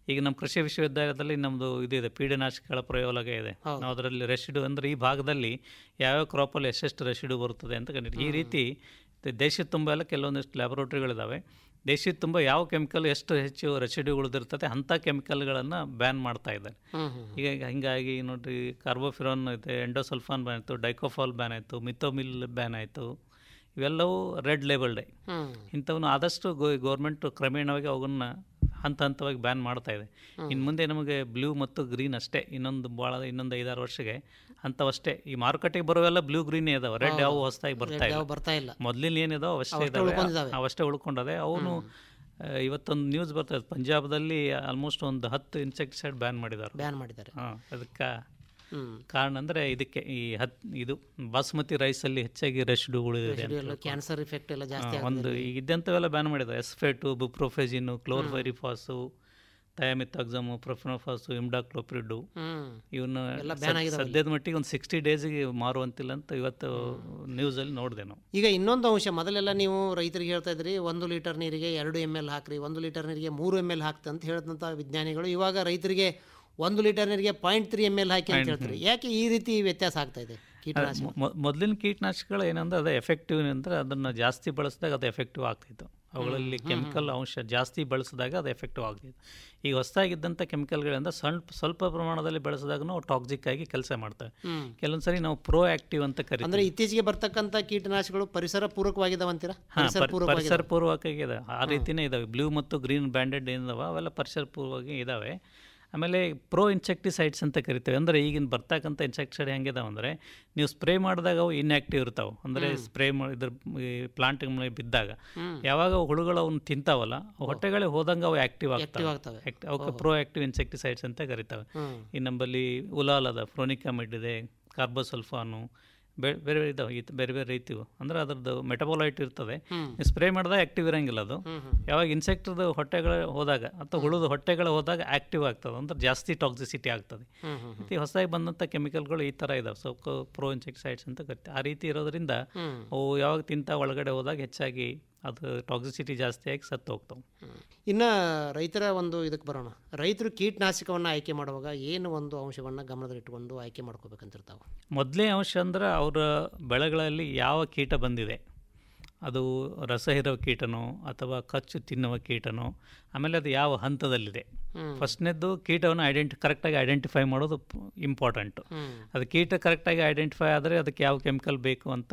ಈಗ ನಮ್ಮ ಕೃಷಿ ವಿಶ್ವವಿದ್ಯಾಲಯದಲ್ಲಿ ನಮ್ಮದು ಇದಿದೆ ಪೀಡನಾಶಕಗಳ ಪ್ರಯೋಗಾಲಯ ಇದೆ ಹೌದು. ನಾವು ಅದರಲ್ಲಿ ರೆಸಿಡು ಅಂದರೆ ಈ ಭಾಗದಲ್ಲಿ ಯಾವ್ಯಾವ ಕ್ರಾಪಲ್ಲಿ ಎಷ್ಟೆಷ್ಟು ರೆಸಿಡು ಬರುತ್ತದೆ ಅಂತ ಕಂಡಿದ್ದು ಈ ರೀತಿ ದ- ದೇಶದ ತುಂಬ ಎಲ್ಲ ಕೆಲವೊಂದಿಷ್ಟು ಲ್ಯಾಬೊರೇಟರಿಗಳಿದ್ದಾವೆ ದೇಶದ ತುಂಬ ಯಾವ ಕೆಮಿಕಲ್ ಎಷ್ಟು ಹೆಚ್ಚು ರೆಸಿಡು ಉಳಿದಿರ್ತದೆ ಅಂಥ ಕೆಮಿಕಲ್ಗಳನ್ನು ಬ್ಯಾನ್ ಮಾಡ್ತಾ ಇದ್ದಾರೆ ಹ್ಮ್, ಹ್ಮ್, ಈಗ ಹಿಂಗಾಗಿ ನೋಡ್ರಿ ಕಾರ್ಬೋಫಿರಾನ್ ಇದೆ ಎಂಡೋಸಲ್ಫಾನ್ ಬ್ಯಾನ್ ಆಯಿತು ಡೈಕೋಫಾಲ್ ಬ್ಯಾನ್ ಆಯಿತು ಮಿಥೋಮಿಲ್ ಬ್ಯಾನ್ ಆಯಿತು ಇವೆಲ್ಲವೂ ರೆಡ್ ಲೇಬಲ್ಡ್ ಹ್ಮ್. ಇಂಥವನ್ನ ಆದಷ್ಟು ಗೌರ್ಮೆಂಟ್ ಕ್ರಮೇಣವಾಗಿ ಅವನ್ನ ಹಂತ ಹಂತವಾಗಿ ಬ್ಯಾನ್ ಮಾಡ್ತಾ ಇದೆ ಇನ್ನು ಮುಂದೆ ನಮಗೆ ಬ್ಲೂ ಮತ್ತು ಗ್ರೀನ್ ಅಷ್ಟೇ ಇನ್ನೊಂದು ಭಾಳ ಇನ್ನೊಂದು ಐದಾರು ವರ್ಷಕ್ಕೆ ಅಂಥವಷ್ಟೇ ಈ ಮಾರುಕಟ್ಟೆಗೆ ಬರೋವೆಲ್ಲ ಬ್ಲೂ ಗ್ರೀನ್ ಇದಾವೆ ರೆಡ್ ಯಾವ ಹೊಸದಾಗಿ ಬರ್ತಾ ರೆಡ್ ಇಲ್ಲ ಯಾವ ಬರ್ತಾ ಇಲ್ಲ ಮೊದಲಿನ ಏನಿದಾವೆ ಅವಷ್ಟೇ ಅವಷ್ಟೇ ಇದಾವೆ ಉಳ್ಕೊಂಡಿದಾವೆ. ಅವಷ್ಟೇ ಉಳ್ಕೊಂಡದೆ ಅವನು ಇವತ್ತೊಂದು ನ್ಯೂಸ್ ಬರ್ತದೆ ಪಂಜಾಬ್ದಲ್ಲಿ ಆಲ್ಮೋಸ್ಟ್ ಒಂದು ಹತ್ತು ಇನ್ಸೆಕ್ಟಿಸೈಡ್ ಬ್ಯಾನ್ ಮಾಡಿದ್ದಾರೆ ಬ್ಯಾನ್ ಮಾಡಿದ್ದಾರೆ ಹಾಂ ಅದಕ್ಕೆ ಹ್ಮ್ ಕಾರಣ ಅಂದರೆ ಇದಕ್ಕೆ ಈ ಹತ್ ಇದು ಬಾಸುಮತಿ ರೈಸಲ್ಲಿ ಹೆಚ್ಚಾಗಿ ರೆಸಿಡು ಉಳಿದಿದೆ ಅಂತ ಎಲ್ಲ ಕ್ಯಾನ್ಸರ್ ಇಫೆಕ್ಟ್ ಎಲ್ಲ ಜಾಸ್ತಿ ಹಾ, ಒಂದು ಈಗ ಇದ್ದಂಥವೆಲ್ಲ ಬ್ಯಾನ್ ಮಾಡಿದ್ದಾರೆ ಎಸ್ಫೇಟು ಬುಪ್ರೋಫೆಜಿನು ಕ್ಲೋರ್ಫೈರಿಫಾಸು ಥಯಾಮಿಥಾಕ್ಸಮು ಪ್ರೊಫಿನೋಫಾಸು ಇಮ್ಡಾಕ್ಲೋಪ್ರಿಡು ಹ್ಮ್ ಇವನ್ನ ಎಲ್ಲ ban ಆಗಿದಾವೆ ಸದ್ಯದ ಮಟ್ಟಿಗೆ ಒಂದು ಸಿಕ್ಸ್ಟಿ ಡೇಸ್ಗೆ ಮಾರುವಂತಿಲ್ಲ ಅಂತ ಇವತ್ತು ನ್ಯೂಸಲ್ಲಿ ನೋಡಿದೆ ನಾವು ಈಗ ಇನ್ನೊಂದು ಅಂಶ ಮೊದಲೆಲ್ಲ ನೀವು ರೈತರಿಗೆ ಹೇಳ್ತಾ ಇದ್ರಿ ಒಂದು ಲೀಟರ್ ನೀರಿಗೆ ಎರಡು ಎಮ್ ಎಲ್ ಹಾಕ್ರಿ ಒಂದು ಲೀಟರ್ ನೀರಿಗೆ ಮೂರು ಎಮ್ ಎಲ್ ಹಾಕ್ತ ಅಂತ ಹೇಳಿದಂಥ ವಿಜ್ಞಾನಿಗಳು ಇವಾಗ ರೈತರಿಗೆ ಒಂದು ಲೀಟರ್ ನೀರಿಗೆ ಪಾಯಿಂಟ್ ತ್ರೀ ಎಮ್ ಎಲ್ ಹಾಕಿ ಅಂತ ಹೇಳ್ತಾರೆ ಯಾಕೆ ಈ ರೀತಿ ವ್ಯತ್ಯಾಸ ಆಗ್ತಾ ಇದೆ ಕೀಟನಾಶಕ ಮೊದಲಿನ ಕೀಟನಾಶಕಗಳು ಏನಂದ್ರೆ ಅದು ಎಫೆಕ್ಟಿವ್ ಅಂದರೆ ಅದನ್ನು ಜಾಸ್ತಿ ಬಳಸಿದಾಗ ಅದು ಎಫೆಕ್ಟಿವ್ ಆಗ್ತಿತ್ತು ಅವುಗಳಲ್ಲಿ ಕೆಮಿಕಲ್ ಅಂಶ ಜಾಸ್ತಿ ಬಳಸಿದಾಗ ಅದು ಎಫೆಕ್ಟಿವ್ ಆಗ್ತಿತ್ತು ಈಗ ಹೊಸದಾಗಿದ್ದಂಥ ಕೆಮಿಕಲ್ಗಳಿಂದ ಸ್ವಲ್ಪ ಸ್ವಲ್ಪ ಪ್ರಮಾಣದಲ್ಲಿ ಬಳಸಿದಾಗ ನಾವು ಟಾಕ್ಸಿಕ್ ಆಗಿ ಕೆಲಸ ಮಾಡ್ತವೆ ಹ್ಮ್. ಕೆಲವೊಂದು ಸರಿ ನಾವು ಪ್ರೋ ಆಕ್ಟಿವ್ ಅಂತ ಕರಿತೀವಿ ಅಂದ್ರೆ ಇತ್ತೀಚೆಗೆ ಬರ್ತಕ್ಕಂಥ ಕೀಟನಾಶಕಗಳು ಪರಿಸರ ಪೂರಕವಾಗಿದಾವಂತೀರಾ ಹಾ, ಪರಿಸರ ಪರ್- ಪೂರಕವಾಗಿ ಪರಿಸರ ಪೂರ್ವಕವಾಗಿದೆ ಆ ರೀತಿನೇ ಇದಾವೆ ಬ್ಲೂ ಮತ್ತು ಗ್ರೀನ್ ಬ್ಯಾಂಡೆಡ್ ಏನಿದಾವ ಅವೆಲ್ಲ ಪರಿಸರ ಪೂರ್ವವಾಗಿ ಇದಾವೆ ಆಮೇಲೆ ಪ್ರೋ ಇನ್ಸೆಕ್ಟಿಸೈಡ್ಸ್ ಅಂತ ಕರಿತೇವೆ ಅಂದರೆ ಈಗಿನ ಬರ್ತಕ್ಕಂಥ ಇನ್ಸೆಕ್ಟಿಸೈಡ್ ಹೆಂಗಿದಾವೆ ಅಂದರೆ ನೀವು ಸ್ಪ್ರೇ ಮಾಡಿದಾಗ ಅವು ಇನ್ಆಕ್ಟಿವ್ ಇರ್ತಾವೆ ಅಂದರೆ ಸ್ಪ್ರೇ ಮಾಡಿದ್ರ ಪ್ಲಾಂಟ್ ಬಿದ್ದಾಗ ಯಾವಾಗ ಅವು ಹುಳುಗಳು ಅವನ್ನ ತಿಂತಾವಲ್ಲ ಅವು ಹೊಟ್ಟೆಗಳೇ ಹೋದಂಗೆ ಅವು ಆಕ್ಟಿವ್ Active ಆಗ್ತವೆ ಆಗ್ತವೆ. Act- ಅವಕ್ಕೆ ಪ್ರೋ ಆಕ್ಟಿವ್ ಇನ್ಸೆಕ್ಟಿಸೈಡ್ಸ್ ಅಂತ ಕರಿತವೆ ಹ್ಮ್. ಈ ನಮ್ಮಲ್ಲಿ ಉಲಾಲ್ ಅದ ಫ್ರೋನಿಕಾಮಿಡ್ ಇದೆ ಕಾರ್ಬೋಸಲ್ಫಾನು ಬೇರೆ ಬೇರೆ ಇದಾವೆ ಈ ಬೇರೆ ಬೇರೆ ರೀತಿವು ಅಂದ್ರೆ ಅದ್ರದ್ದು ಮೆಟಬಾಲೈಟ್ ಇರ್ತದೆ ನೀವು ಸ್ಪ್ರೇ ಮಾಡಿದಾಗ ಆಕ್ಟಿವ್ ಇರಂಗಿಲ್ಲ ಅದು ಯಾವಾಗ ಇನ್ಸೆಕ್ಟ್ರದ್ದು ಹೊಟ್ಟೆಗಳ ಹೋದಾಗ ಅಥವಾ ಹುಳುದು ಹೊಟ್ಟೆಗಳ ಹೋದಾಗ ಆಕ್ಟಿವ್ ಆಗ್ತದೆ ಅಂದ್ರೆ ಜಾಸ್ತಿ ಟಾಕ್ಸಿಸಿಟಿ ಆಗ್ತದೆ ಹ್ಮ್, ಹ್ಮ್, ಮತ್ತು ಹೊಸದಾಗಿ ಬಂದಂಥ ಕೆಮಿಕಲ್ಗಳು ಈ ಥರ ಇದಾವೆ ಸೊ ಪ್ರೋ ಇನ್ಸೆಕ್ಟಿಸೈಡ್ಸ್ ಅಂತ ಕರಿತೀವಿ ಆ ರೀತಿ ಇರೋದ್ರಿಂದ ಹ್ಮ್. ಅವು ಯಾವಾಗ ತಿಂತ ಒಳಗಡೆ ಹೋದಾಗ ಹೆಚ್ಚಾಗಿ ಅದು ಟಾಕ್ಸಿಸಿಟಿ ಜಾಸ್ತಿ ಆಗಿ ಸತ್ತು ಹೋಗ್ತಾವೆ ಇನ್ನ ರೈತರ ಒಂದು ಇದಕ್ಕೆ ಬರೋಣ ರೈತರು ಕೀಟನಾಶಕವನ್ನು ಆಯ್ಕೆ ಮಾಡುವಾಗ ಏನು ಒಂದು ಅಂಶವನ್ನು ಗಮನದಲ್ಲಿಟ್ಟುಕೊಂಡು ಆಯ್ಕೆ ಮಾಡ್ಕೋಬೇಕಂತಿರ್ತಾವೆ ಮೊದಲೇ ಅಂಶ ಅಂದ್ರೆ ಅವರ ಬೆಳೆಗಳಲ್ಲಿ ಯಾವ ಕೀಟ ಬಂದಿದೆ ಅದು ರಸ ಹೀರೋ ಕೀಟನೋ ಅಥವಾ ಕಚ್ಚು ತಿನ್ನುವ ಕೀಟನೋ ಆಮೇಲೆ ಅದು ಯಾವ ಹಂತದಲ್ಲಿದೆ ಫಸ್ಟ್ನೇದ್ದು ಕೀಟವನ್ನು ಐಡೆಂಟಿ ಕರೆಕ್ಟಾಗಿ ಐಡೆಂಟಿಫೈ ಮಾಡೋದು ಇಂಪಾರ್ಟೆಂಟು ಅದು ಕೀಟ ಕರೆಕ್ಟಾಗಿ ಐಡೆಂಟಿಫೈ ಆದರೆ ಅದಕ್ಕೆ ಯಾವ ಕೆಮಿಕಲ್ ಬೇಕು ಅಂತ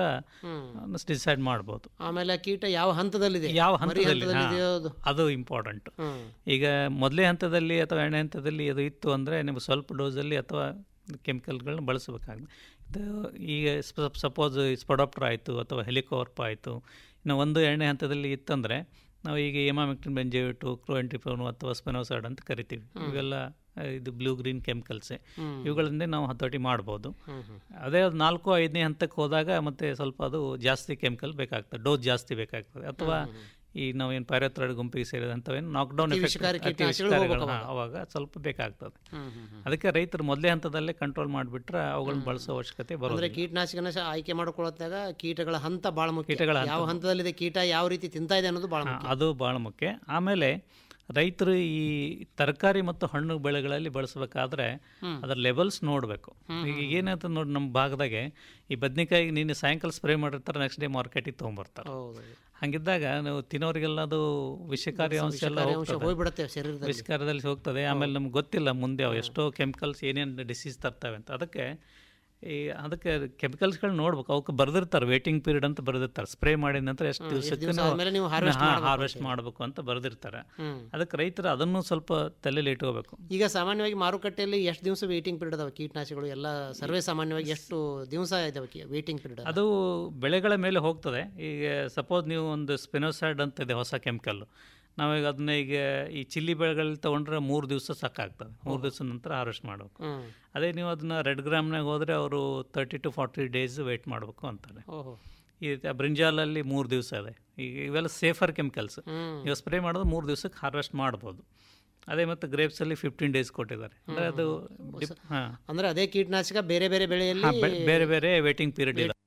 ಡಿಸೈಡ್ ಮಾಡ್ಬೋದು ಆಮೇಲೆ ಕೀಟ ಯಾವ ಹಂತದಲ್ಲಿದೆ ಯಾವ ಮರಿ ಹಂತದಲ್ಲಿ ಹಾ, ಹಂತದಲ್ಲಿದೆಯೋ ಅದು ಅದು ಇಂಪಾರ್ಟೆಂಟ್ ಹ್ಮ್. ಈಗ ಮೊದಲೇ ಹಂತದಲ್ಲಿ ಅಥವಾ ಎರಡನೇ ಹಂತದಲ್ಲಿ ಅದು ಇತ್ತು ಅಂದರೆ ನಿಮಗೆ ಸ್ವಲ್ಪ ಡೋಸಲ್ಲಿ ಅಥವಾ ಕೆಮಿಕಲ್ಗಳನ್ನ ಬಳಸಬೇಕಾಗುತ್ತೆ ಇದು ಈಗ ಸಪೋಸ್ ಸ್ಪೊಡಾಪ್ಟರ್ ಆಯಿತು ಅಥವಾ ಹೆಲಿಕೋರ್ಪ್ ಆಯಿತು ಇನ್ನು ಒಂದು ಎರಡನೇ ಹಂತದಲ್ಲಿ ಇತ್ತಂದರೆ ನಾವು ಈಗ ಎಮಾಮಿಕ್ಟಿನ್ ಬೆಂಜೇವಿಟು ಕ್ಲೋಎಂಟಿಫೋನು ಅಥವಾ ಸ್ಪೆನೋಸೈಡ್ ಅಂತ ಕರಿತೀವಿ ಇವೆಲ್ಲ ಆ, ಇದು ಬ್ಲೂ ಗ್ರೀನ್ ಕೆಮಿಕಲ್ಸೇ ಇವುಗಳಿಂದ ನಾವು ಹತೋಟಿ ಮಾಡ್ಬೋದು ಅದೇ ಅದು ನಾಲ್ಕು ಐದನೇ ಹಂತಕ್ಕೆ ಹೋದಾಗ ಮತ್ತೆ ಸ್ವಲ್ಪ ಅದು ಜಾಸ್ತಿ ಕೆಮಿಕಲ್ ಬೇಕಾಗ್ತದೆ ಡೋಸ್ ಜಾಸ್ತಿ ಬೇಕಾಗ್ತದೆ ಅಥವಾ ಈ ನಾವೇನು ಪೈರತ್ರಾಯ್ಡ್ ಗುಂಪಿಗೆ ಸೇರಿದಂಥವೇನು ನಾಕ್ಡೌನ್ ವಿಷಕಾರಿ ಎಫೆಕ್ಟ್ ಕೀಟನಾಶಕಗಳು ಹೋಗ್ಬೇಕು ಅವಾಗ ಸ್ವಲ್ಪ ಬೇಕಾಗ್ತದೆ ಅದಕ್ಕೆ ರೈತರು ಮೊದಲೇ ಹಂತದಲ್ಲೇ ಕಂಟ್ರೋಲ್ ಮಾಡಿಬಿಟ್ರೆ ಅವುಗಳನ್ನ ಬಳಸೋ ಅವಶ್ಯಕತೆ ಅಂದ್ರೆ ಬರೋದು ಕೀಟನಾಶಕನ ಸಹ ಆಯ್ಕೆ ಮಾಡ್ಕೊಳ್ಳೋದಾಗ ಕೀಟಗಳ ಹಂತ ಬಹಳ ಮುಖ್ಯ ಕೀಟಗಳ ಯಾವ ಹಂತದಲ್ಲಿದೆ ಕೀಟ ಯಾವ ರೀತಿ ತಿಂತಾ ಇದೆ ಅನ್ನೋದು ಬಹಳ ಮುಖ್ಯ ಅದು ಭಾಳ ಮುಖ್ಯ ಆಮೇಲೆ ರೈತರು ಈ ತರಕಾರಿ ಮತ್ತು ಹಣ್ಣು ಬೆಳೆಗಳಲ್ಲಿ ಬಳಸಬೇಕಾದ್ರೆ ಅದರ ಲೆವೆಲ್ಸ್ ನೋಡಬೇಕು ಈಗ ಏನಾಯ್ತು ನೋಡಿ ನಮ್ಮ ಭಾಗದಾಗೆ ಈ ಬದ್ನಿಕಾಯಿ ನಿನ್ನೆ ಸಾಯಂಕಾಲ ಸ್ಪ್ರೇ ಮಾಡಿರ್ತಾರೆ ನೆಕ್ಸ್ಟ್ ಡೇ ಮಾರ್ಕೆಟಿಗೆ ತೊಗೊಂಬರ್ತಾರೆ ಹೌದು ಹಂಗಿದ್ದಾಗ ನಾವು ತಿನ್ನೋರಿಗೆಲ್ಲ ಅದು ವಿಷಕಾರಿ ಅಂಶ ಎಲ್ಲ ವಿಷಕಾರಿ ಅಂಶ ಹೋಗ್ತದೆ. ಹೋಗ್ಬಿಡುತ್ತೆ ಶರೀರದಲ್ಲಿ ವಿಷಕಾರದಲ್ಲಿ ಹೋಗ್ತದೆ ಆಮೇಲೆ ನಮ್ಗೆ ಗೊತ್ತಿಲ್ಲ ಮುಂದೆ ಅವು ಎಷ್ಟೋ ಕೆಮಿಕಲ್ಸ್ ಏನೇನು ಡಿಸೀಸ್ ತರ್ತವೆ ಅಂತ ಅದಕ್ಕೆ ಈ ಅದಕ್ಕೆ ಕೆಮಿಕಲ್ಸ್ಗಳು ನೋಡ್ಬೇಕು ಅವಕ್ಕೆ ಬರೆದಿರ್ತಾರೆ ವೇಟಿಂಗ್ ಪೀರಿಯಡ್ ಅಂತ ಬರೆದಿರ್ತಾರೆ ಸ್ಪ್ರೇ ಮಾಡಿದ ನಂತರ ಎಷ್ಟು ದಿವಸಕ್ಕೆ ದಿವ್ಸ ಆದ್ಮೇಲೆ ನೀವು harvest ಮಾಡ್ಬೇಕು ಹಾರ್ವೆಸ್ಟ್ ಮಾಡಬೇಕು ಅಂತ ಬರೆದಿರ್ತಾರೆ ಹ್ಮ್. ಅದಕ್ಕೆ ರೈತರು ಅದನ್ನು ಸ್ವಲ್ಪ ತಲೆಯಲ್ಲಿ ಇಟ್ಕೋಬೇಕು ಈಗ ಸಾಮಾನ್ಯವಾಗಿ ಮಾರುಕಟ್ಟೆಯಲ್ಲಿ ಎಷ್ಟು ದಿವಸ ವೇಟಿಂಗ್ ಪೀರಿಯಡ್ ಅದಾವೆ ಕೀಟನಾಶಕಗಳು ಎಲ್ಲ ಸರ್ವೇ ಸಾಮಾನ್ಯವಾಗಿ ಎಷ್ಟು ದಿವಸ ಇದಾವೆ ವೇಟಿಂಗ್ ಪೀರಿಯಡ್ ಅದು ಬೆಳೆಗಳ ಮೇಲೆ ಹೋಗ್ತದೆ ಈಗ ಸಪೋಸ್ ನೀವು ಒಂದು ಸ್ಪಿನೋಸೈಡ್ ಅಂತ ಇದೆ ಹೊಸ ಕೆಮಿಕಲ್ ನಾವೀಗ ಅದನ್ನ ಈಗ ಈ ಚಿಲ್ಲಿ ಬೆಳೆಗಳಲ್ಲಿ ತೊಗೊಂಡ್ರೆ ಮೂರು ದಿವಸ ಸಾಕಾಗ್ತದೆ ಮೂರು ದಿವಸದ ನಂತರ ಹಾರ್ವೆಸ್ಟ್ ಮಾಡಬೇಕು ಹ್ಮ್ ಅದೇ ನೀವು ಅದನ್ನ ರೆಡ್ ಗ್ರಾಮ್ನಾಗ ಹೋದರೆ ಅವರು thirty to forty days wait ಮಾಡಬೇಕು ಅಂತಾರೆ ಓಹೋ ಈ ಬ್ರಿಂಜಾಲಲ್ಲಿ ಮೂರು ದಿವಸ ಇದೆ ಈಗ ಇವೆಲ್ಲ ಸೇಫರ್ ಕೆಮಿಕಲ್ಸ್ ಹ್ಮ್ ನೀವು ಸ್ಪ್ರೇ ಮಾಡೋದು ಮೂರು ದಿವಸಕ್ಕೆ ಹಾರ್ವೆಸ್ಟ್ ಮಾಡ್ಬೋದು ಅದೇ ಮತ್ತು ಗ್ರೇಪ್ಸಲ್ಲಿ ಫಿಫ್ಟೀನ್ ಡೇಸ್ ಕೊಟ್ಟಿದ್ದಾರೆ ಅಂದರೆ ಅದು ಹಾಂ ಅಂದ್ರೆ ಅದೇ ಕೀಟನಾಶಕ ಬೇರೆ ಬೇರೆ ಬೆಳೆಯಲ್ಲಿ ಬೇರೆ ಬೇರೆ ವೇಟಿಂಗ್ ಪೀರಿಯಡ್ ಇದೆ